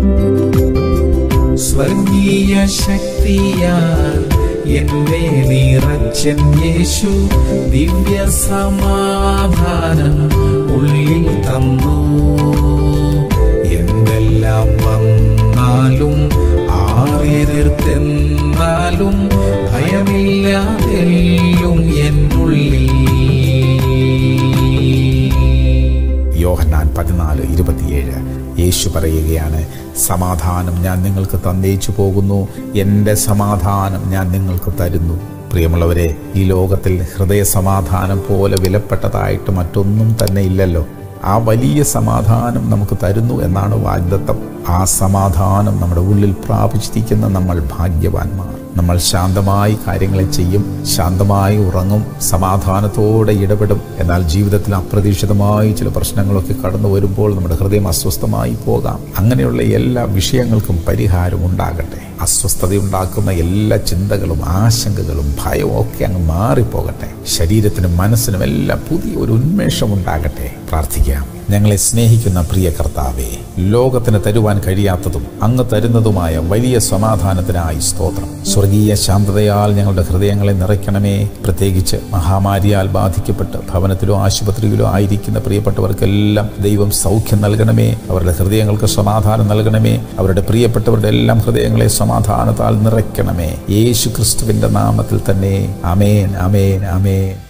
സ്വർഗീയ ശക്തിയാൽ എന്നെ നിറച്ചൻ യേശു ദിവ്യ സമാധാനം ഉള്ളിൽ തന്നു എന്തെല്ലാം വന്നാലും ആരെതിർത്തെന്നാലും ഭയമില്ലാതെല്ലും എന്നുള്ളിൽ യോഹന്നാൻ പതിനാല് ഇരുപത്തിയേഴ് യേശു പറയുകയാണ് സമാധാനം ഞാൻ നിങ്ങൾക്ക് തന്നേച്ചു പോകുന്നു എൻ്റെ സമാധാനം ഞാൻ നിങ്ങൾക്ക് തരുന്നു പ്രിയമുള്ളവരെ ഈ ലോകത്തിൽ ഹൃദയ സമാധാനം പോലെ വിലപ്പെട്ടതായിട്ട് മറ്റൊന്നും തന്നെ ഇല്ലല്ലോ ആ വലിയ സമാധാനം നമുക്ക് തരുന്നു എന്നാണ് വാഗ്ദത്തം ആ സമാധാനം നമ്മുടെ ഉള്ളിൽ പ്രാപിച്ചിരിക്കുന്ന നമ്മൾ ഭാഗ്യവാന്മാർ നമ്മൾ ശാന്തമായി കാര്യങ്ങളെ ചെയ്യും ശാന്തമായി ഉറങ്ങും സമാധാനത്തോടെ ഇടപെടും എന്നാൽ ജീവിതത്തിൽ അപ്രതീക്ഷിതമായി ചില പ്രശ്നങ്ങളൊക്കെ കടന്നു വരുമ്പോൾ നമ്മുടെ ഹൃദയം അസ്വസ്ഥമായി പോകാം അങ്ങനെയുള്ള എല്ലാ വിഷയങ്ങൾക്കും പരിഹാരം ഉണ്ടാകട്ടെ അസ്വസ്ഥതയുണ്ടാക്കുന്ന എല്ലാ ചിന്തകളും ആശങ്കകളും ഭയവും ഒക്കെ അങ്ങ് മാറിപ്പോകട്ടെ ശരീരത്തിനും മനസ്സിനും എല്ലാം പുതിയ ഒരു ഉന്മേഷം ഉണ്ടാകട്ടെ പ്രാർത്ഥിക്കാം ഞങ്ങളെ സ്നേഹിക്കുന്ന പ്രിയ കർത്താവേ ലോകത്തിന് തരുവാൻ കഴിയാത്തതും അങ്ങ് തരുന്നതുമായ വലിയ സമാധാനത്തിനായി സ്തോത്രം സ്വർഗീയ ശാന്തതയാൽ ഞങ്ങളുടെ ഹൃദയങ്ങളെ നിറയ്ക്കണമേ പ്രത്യേകിച്ച് മഹാമാരിയാൽ ബാധിക്കപ്പെട്ട് ഭവനത്തിലോ ആശുപത്രിയിലോ ആയിരിക്കുന്ന പ്രിയപ്പെട്ടവർക്കെല്ലാം ദൈവം സൗഖ്യം നൽകണമേ അവരുടെ ഹൃദയങ്ങൾക്ക് സമാധാനം നൽകണമേ അവരുടെ പ്രിയപ്പെട്ടവരുടെ എല്ലാം ഹൃദയങ്ങളെ സമാധാനത്താൽ നിറയ്ക്കണമേ യേശു ക്രിസ്തുവിന്റെ നാമത്തിൽ തന്നെ അമേൻ അമേൻ അമേൻ